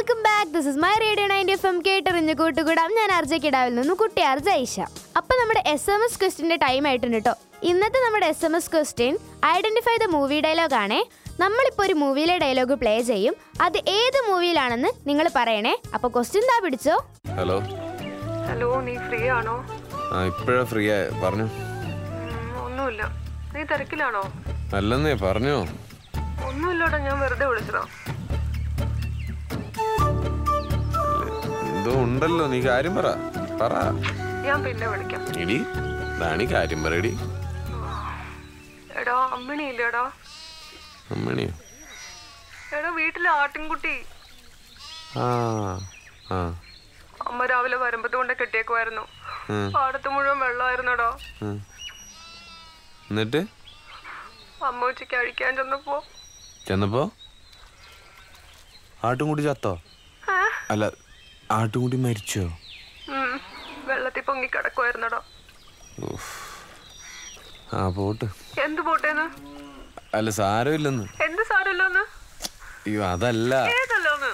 Welcome back this is my radio ninety F M കേട്ടറിഞ്ഞ് കൂട്ടുകൂടാം ഞാൻ അർജ കിടാവിൽ നിന്നും കുട്ടി അർജ ഐഷ അപ്പൊ നമ്മുടെ എസ് എം എസ് ക്വസ്റ്റിന്റെ ടൈം ആയിട്ടുണ്ട് കേട്ടോ ഇന്നത്തെ നമ്മുടെ S M S question identify the movie dialogue ആണേ നമ്മളിപ്പോൾ ഒരു മൂവിയിലെ ഡയലോഗ് പ്ലേ ചെയ്യും അത് ഏത് മൂവിയിലാണെന്ന് നിങ്ങൾ പറയണേ അപ്പൊ ക്വസ്റ്റ്യൻ താ പിടിച്ചോ ഹലോ ഹലോ നീ ഫ്രീ ആണോ ആ ഇപ്പോഴാ ഫ്രീ ആയ പറഞ്ഞു ഉം, ഒന്നുമില്ല നീ തിരക്കിലാണോ അല്ലെന്നേ പറഞ്ഞോ ഒന്നുമില്ലടാ ഞാൻ വെറുതെ വിളിച്ചതാ എന്തോ ഉണ്ടല്ലോ നീ കാര്യം പറ പറ ഞാൻ പിന്നെ വിളിക്കാം ഇടി റാണി കാര്യം പറയടി എടാ അമ്മിണി ഇല്ലടാ അമ്മണിയോ എടാ വീട്ടിലെ ആട്ടിൻകുട്ടി ആ ആ അമ്മ രാവിലെ വരുമ്പത്ത് കൊണ്ട് കെട്ടിയേക്കുമായിരുന്നു ഉം, പാടത്ത് മുഴുവൻ വെള്ളമായിരുന്നടാ ഉം. എന്നിട്ട് അമ്മ ഉച്ചയ്ക്ക് അഴിക്കാൻ ചെന്നപ്പോ ചെന്നപ്പോ ആട്ടുംകുട്ടി ചത്തോ ഏ? അല്ല ആട്ടുംകുട്ടി മരിച്ചോ ഉം, വെള്ളത്തിൽ പൊങ്ങി കിടക്കുമായിരുന്നടാ ഉഫ്. ആ പോട്ട് എന്ത് പോട്ടേന്ന് അല്ല സാരമില്ലെന്ന് എന്ത് സാരല്ലോന്ന് അയ്യോ അതല്ല ഏതല്ലോന്ന്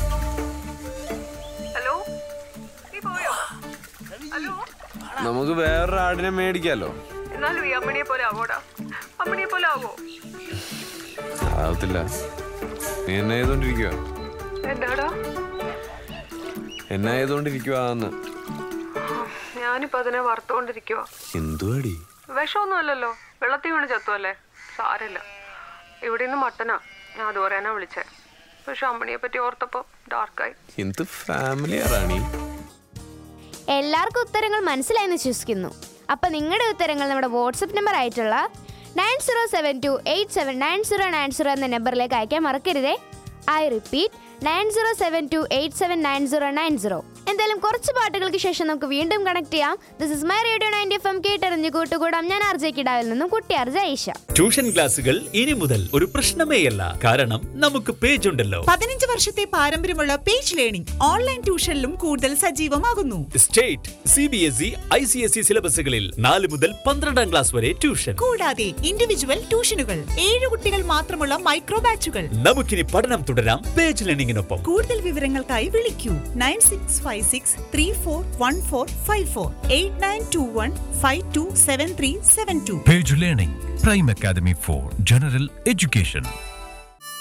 ഹലോ നീ പോയോ ഹലോ നമുക്ക് വേറൊരു ആടിനെ മേടിക്കാലോ എന്നാലും ഈ അമ്മണിയെ പോലെ ആവോടാ അമ്മണിയെ പോലെ ആവോ ആവത്തില്ല നീ എന്നെ ചെയ്തോണ്ടിരിക്കുക എന്താടാ എന്നെ ചെയ്തോണ്ടിരിക്കുവാന്ന് ഞാനിപ്പോ അതിനെ വറുത്തോണ്ടിരിക്കുക എന്തുവാടി വിഷമൊന്നുമല്ലല്ലോ വെള്ളത്തിൽ വീണ് ചത്തുവല്ലേ സാരമില്ല ഇവിടെ നിന്ന് മട്ടനാ ഞാൻ അത് പറയാനാ വിളിച്ചേ പക്ഷെ അമ്മണിയെ പറ്റി ഓർത്തപ്പോ ഡാർക്കായി എന്ത് ഫാമിലിയാ റാണി എല്ലാവർക്കും ഉത്തരങ്ങൾ മനസ്സിലായെന്ന് വിശ്വസിക്കുന്നു അപ്പൊ നിങ്ങളുടെ ഉത്തരങ്ങൾ നമ്മുടെ വാട്സപ്പ് നമ്പർ ആയിട്ടുള്ള nine zero seven two eight seven nine zero nine zero എന്ന നമ്പറിലേക്ക് അയക്കാൻ മറക്കരുതേ I repeat nine zero seven two eight seven nine zero nine zero എന്തായാലും കുറച്ച് പാട്ടുകൾക്ക് ശേഷം നമുക്ക് വീണ്ടും കണക്ട് ചെയ്യാം this is my radio ninety F M കേട്ടറിഞ്ഞ് കൂട്ടുകൂടാം ഞാൻ അർജ കിടാവിൽ നിന്നും കുട്ടി അർജ ഐഷ ട്യൂഷൻ ക്ലാസുകൾ ഇനി മുതൽ ഒരു പ്രശ്നമേയല്ല കാരണം നമുക്ക് പേജ് ഉണ്ടല്ലോ പതിനഞ്ച് വർഷത്തെ പാരമ്പര്യമുള്ള പേജ് ലേണിംഗ് ഓൺലൈൻ ട്യൂഷനിലും കൂടുതൽ സജീവമാകുന്നു state C B S E I C S E സിലബസുകളിൽ നാല് മുതൽ പന്ത്രണ്ടാം ക്ലാസ് വരെ ട്യൂഷൻ കൂടാതെ ഇൻഡിവിജ്വൽ ട്യൂഷനുകൾ ഏഴ് കുട്ടികൾ മാത്രമുള്ള മൈക്രോ ബാച്ചുകൾ നമുക്കിനി പഠനം തുടരാം പേജ് ലേണിംഗിനൊപ്പം കൂടുതൽ വിവരങ്ങൾക്കായി വിളിക്കൂ nine six five six three four one four five four eight nine two one five two seven three seven two Page Learning, Prime Academy for General Education.